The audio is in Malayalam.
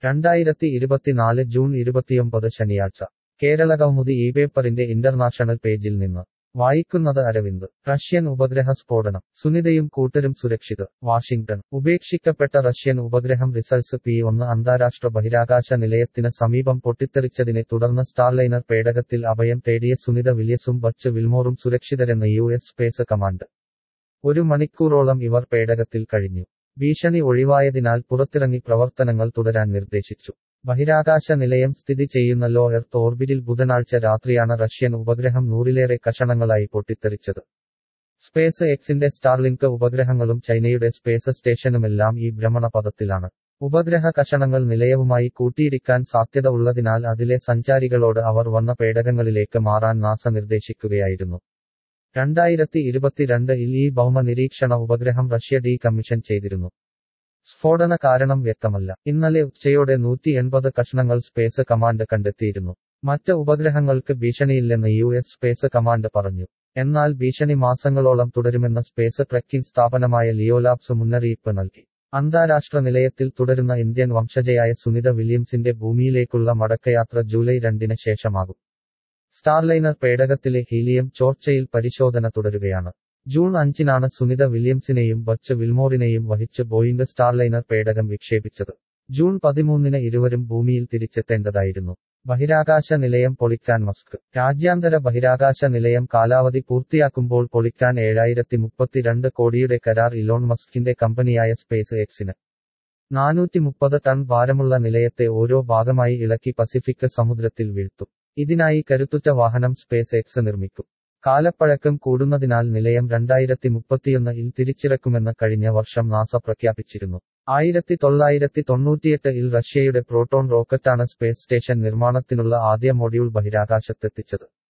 രണ്ടായിരത്തി ഇരുപത്തിനാല് ജൂൺ ഇരുപത്തിയൊമ്പത് ശനിയാഴ്ച കേരളകൗമുദി ഈ പേപ്പറിന്റെ ഇന്റർനാഷണൽ പേജിൽ നിന്ന് വായിക്കുന്നത് അരവിന്ദ് റഷ്യൻ ഉപഗ്രഹ സ്ഫോടനം സുനിതയും കൂട്ടരും സുരക്ഷിത് വാഷിംഗ്ടൺ ഉപേക്ഷിക്കപ്പെട്ട റഷ്യൻ ഉപഗ്രഹം റിസൾട്സ് പി ഒന്ന് അന്താരാഷ്ട്ര ബഹിരാകാശ നിലയത്തിന് സമീപം പൊട്ടിത്തെറിച്ചതിനെ തുടർന്ന് സ്റ്റാർലൈനർ പേടകത്തിൽ അഭയം തേടിയ സുനിത വില്യസും ബച്ച് വിൽമോറും സുരക്ഷിതരെന്ന് യു എസ് സ്പേസ് കമാൻഡ് ഒരു മണിക്കൂറോളം ഇവർ പേടകത്തിൽ കഴിഞ്ഞു ഭീഷണി ഒഴിവായതിനാൽ പുറത്തിറങ്ങി പ്രവർത്തനങ്ങൾ തുടരാൻ നിർദ്ദേശിച്ചു ബഹിരാകാശ നിലയം സ്ഥിതി ചെയ്യുന്ന ലോ എർത്ത് ഓർബിറ്റിൽ ബുധനാഴ്ച രാത്രിയാണ് റഷ്യൻ ഉപഗ്രഹം നൂറിലേറെ കഷണങ്ങളായി പൊട്ടിത്തെറിച്ചത് സ്പേസ് എക്സിന്റെ സ്റ്റാർലിങ്ക് ഉപഗ്രഹങ്ങളും ചൈനയുടെ സ്പേസ് സ്റ്റേഷനുമെല്ലാം ഈ ഭ്രമണപഥത്തിലാണ് ഉപഗ്രഹ കഷണങ്ങൾ നിലയവുമായി കൂട്ടിയിടിക്കാൻ സാധ്യത ഉള്ളതിനാൽ അതിലെ സഞ്ചാരികളോട് അവർ വന്ന പേടകങ്ങളിലേക്ക് മാറാൻ നാസ നിർദ്ദേശിക്കുകയായിരുന്നു രണ്ടായിരത്തി ഇരുപത്തിരണ്ടിൽ ഈ ഭൗമ നിരീക്ഷണ ഉപഗ്രഹം റഷ്യ ഡീ കമ്മീഷൻ ചെയ്തിരുന്നു സ്ഫോടന കാരണം വ്യക്തമല്ല ഇന്നലെ ഉച്ചയോടെ നൂറ്റി എൺപത് കഷ്ണങ്ങൾ സ്പേസ് കമാൻഡ് കണ്ടെത്തിയിരുന്നു മറ്റ് ഉപഗ്രഹങ്ങൾക്ക് ഭീഷണിയില്ലെന്ന് യു എസ് സ്പേസ് കമാൻഡ് പറഞ്ഞു എന്നാൽ ഭീഷണി മാസങ്ങളോളം തുടരുമെന്ന സ്പേസ് ട്രെക്കിംഗ് സ്ഥാപനമായ ലിയോലാബ്സ് മുന്നറിയിപ്പ് നൽകി അന്താരാഷ്ട്ര നിലയത്തിൽ തുടരുന്ന ഇന്ത്യൻ വംശജയായ സുനിത വില്യംസിന്റെ ഭൂമിയിലേക്കുള്ള മടക്കയാത്ര ജൂലൈ രണ്ടിന് ശേഷമാകും സ്റ്റാർലൈനർ പേടകത്തിലെ ഹീലിയം ചോർച്ചയിൽ പരിശോധന തുടരുകയാണ് ജൂൺ അഞ്ചിനാണ് സുനിത വില്യംസിനെയും ബച്ച് വിൽമോറിനെയും വഹിച്ച് ബോയിംഗ് സ്റ്റാർലൈനർ പേടകം വിക്ഷേപിച്ചത് ജൂൺ പതിമൂന്നിന് ഇരുവരും ഭൂമിയിൽ തിരിച്ചെത്തേണ്ടതായിരുന്നു ബഹിരാകാശ നിലയം പൊളിക്കാൻ മസ്ക് രാജ്യാന്തര ബഹിരാകാശ നിലയം കാലാവധി പൂർത്തിയാക്കുമ്പോൾ പൊളിക്കാൻ ഏഴായിരത്തി മുപ്പത്തിരണ്ട് കോടിയുടെ കരാർ ഇലോൺ മസ്കിന്റെ കമ്പനിയായ സ്പേസ് എക്സിന് നാനൂറ്റി മുപ്പത് ടൺ ഭാരമുള്ള നിലയത്തെ ഓരോ ഭാഗമായി ഇളക്കി പസിഫിക് സമുദ്രത്തിൽ വീഴ്ത്തും ഇതിനായി കരുത്തുറ്റ വാഹനം സ്പേസ് എക്സ് നിർമ്മിക്കും കാലപ്പഴക്കം കൂടുന്നതിനാൽ നിലയം രണ്ടായിരത്തി മുപ്പത്തിയൊന്നിൽ തിരിച്ചിറക്കുമെന്ന് കഴിഞ്ഞ വർഷം നാസ പ്രഖ്യാപിച്ചിരുന്നു ആയിരത്തി തൊള്ളായിരത്തി തൊണ്ണൂറ്റിയെട്ടിൽ റഷ്യയുടെ പ്രോട്ടോൺ റോക്കറ്റാണ് സ്പേസ് സ്റ്റേഷൻ നിർമ്മാണത്തിനുള്ള ആദ്യ മൊഡ്യൂൾ ബഹിരാകാശത്തെത്തിച്ചത്